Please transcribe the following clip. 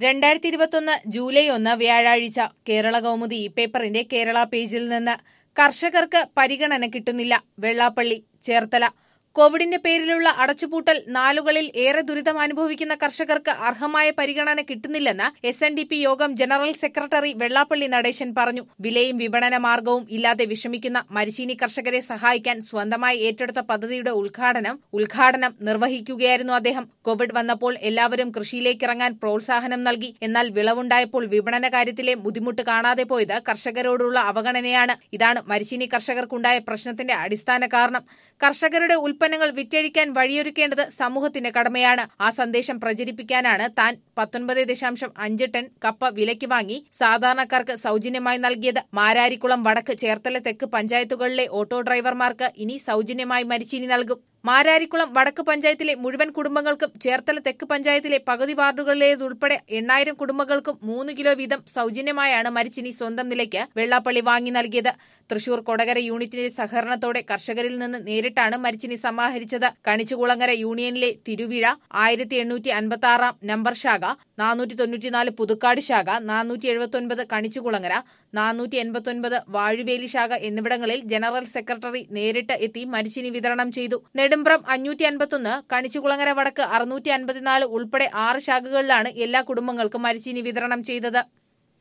രണ്ടായിരത്തി ഇരുപത്തൊന്ന് ജൂലൈ ഒന്ന് വ്യാഴാഴ്ച കേരള കൗമുദി ഈ പേപ്പറിന്റെ കേരള പേജിൽ നിന്ന് കർഷകർക്ക് പരിഗണന കിട്ടുന്നില്ല വെള്ളാപ്പള്ളി ചേർത്തല കോവിഡിന്റെ പേരിലുള്ള അടച്ചുപൂട്ടൽ നാളുകളിൽ ഏറെ ദുരിതം അനുഭവിക്കുന്ന കർഷകർക്ക് അർഹമായ പരിഗണന കിട്ടുന്നില്ലെന്ന് S N D P Yogam general secretary Vellappally Natesan പറഞ്ഞു വിലയും വിപണന മാർഗവും ഇല്ലാതെ വിഷമിക്കുന്ന മരിച്ചീനി കർഷകരെ സഹായിക്കാൻ സ്വന്തമായി ഏറ്റെടുത്ത പദ്ധതിയുടെ ഉദ്ഘാടനം ഉദ്ഘാടനം നിർവഹിക്കുകയായിരുന്നു അദ്ദേഹം കോവിഡ് വന്നപ്പോൾ എല്ലാവരും കൃഷിയിലേക്കിറങ്ങാൻ പ്രോത്സാഹനം നൽകി എന്നാൽ വിളവുണ്ടായപ്പോൾ വിപണന കാര്യത്തിലെ ബുദ്ധിമുട്ട് കാണാതെ പോയത് കർഷകരോടുള്ള അവഗണനയാണ് ഇതാണ് മരിച്ചീനി കർഷകർക്കുണ്ടായ പ്രശ്നത്തിന്റെ അടിസ്ഥാന കാരണം കർഷകരുടെ ഉൽപ്പന്നങ്ങൾ വിറ്റഴിക്കാൻ വഴിയൊരുക്കേണ്ടത് സമൂഹത്തിന്റെ കടമയാണ് ആ സന്ദേശം പ്രചരിപ്പിക്കാനാണ് താൻ പത്തൊൻപത് ദശാംശം അഞ്ച് ടൺ കപ്പ വിലയ്ക്ക് വാങ്ങി സാധാരണക്കാർക്ക് സൗജന്യമായി നൽകിയത് മാരാരിക്കുളം വടക്ക് ചേർത്തല തെക്ക് പഞ്ചായത്തുകളിലെ ഓട്ടോ ഡ്രൈവർമാർക്ക് ഇനി സൗജന്യമായി മരിച്ചീനി നൽകും മാരാരിക്കുളം വടക്ക് പഞ്ചായത്തിലെ മുഴുവൻ കുടുംബങ്ങൾക്കും ചേർത്തല തെക്ക് പഞ്ചായത്തിലെ പകുതി വാർഡുകളിലേതുൾപ്പെടെ എണ്ണായിരം കുടുംബങ്ങൾക്കും മൂന്ന് കിലോ വീതം സൗജന്യമായാണ് മരിച്ചിനി സ്വന്തം നിലയ്ക്ക് വെള്ളാപ്പള്ളി വാങ്ങി നൽകിയത് തൃശൂർ കൊടകര യൂണിറ്റിന്റെ സഹകരണത്തോടെ കർഷകരിൽ നിന്ന് നേരിട്ടാണ് മരിച്ചിനി സമാഹരിച്ചത് കണിച്ചുകുളങ്ങര യൂണിയനിലെ തിരുവിഴ ആയിരത്തി എണ്ണൂറ്റി അൻപത്തി ആറാം നമ്പർ ശാഖ നാനൂറ്റി തൊണ്ണൂറ്റിനാല് പുതുക്കാട് ശാഖ നാനൂറ്റി എഴുപത്തൊൻപത് കണിച്ചുകുളങ്ങര നാനൂറ്റി എൺപത്തൊൻപത് വാഴുവേലി ശാഖ എന്നിവിടങ്ങളിൽ ജനറൽ സെക്രട്ടറി നേരിട്ട് എത്തി മരിച്ചിനി വിതരണം ചെയ്തു നെടുമ്പ്രം അഞ്ഞൂറ്റി അൻപത്തൊന്ന് കണിച്ചുകുളങ്ങര വടക്ക് അറുന്നൂറ്റി അൻപത്തിനാല് ഉൾപ്പെടെ ആറ് ശാഖകളിലാണ് എല്ലാ കുടുംബങ്ങൾക്കും മരിച്ചിനി വിതരണം ചെയ്തത്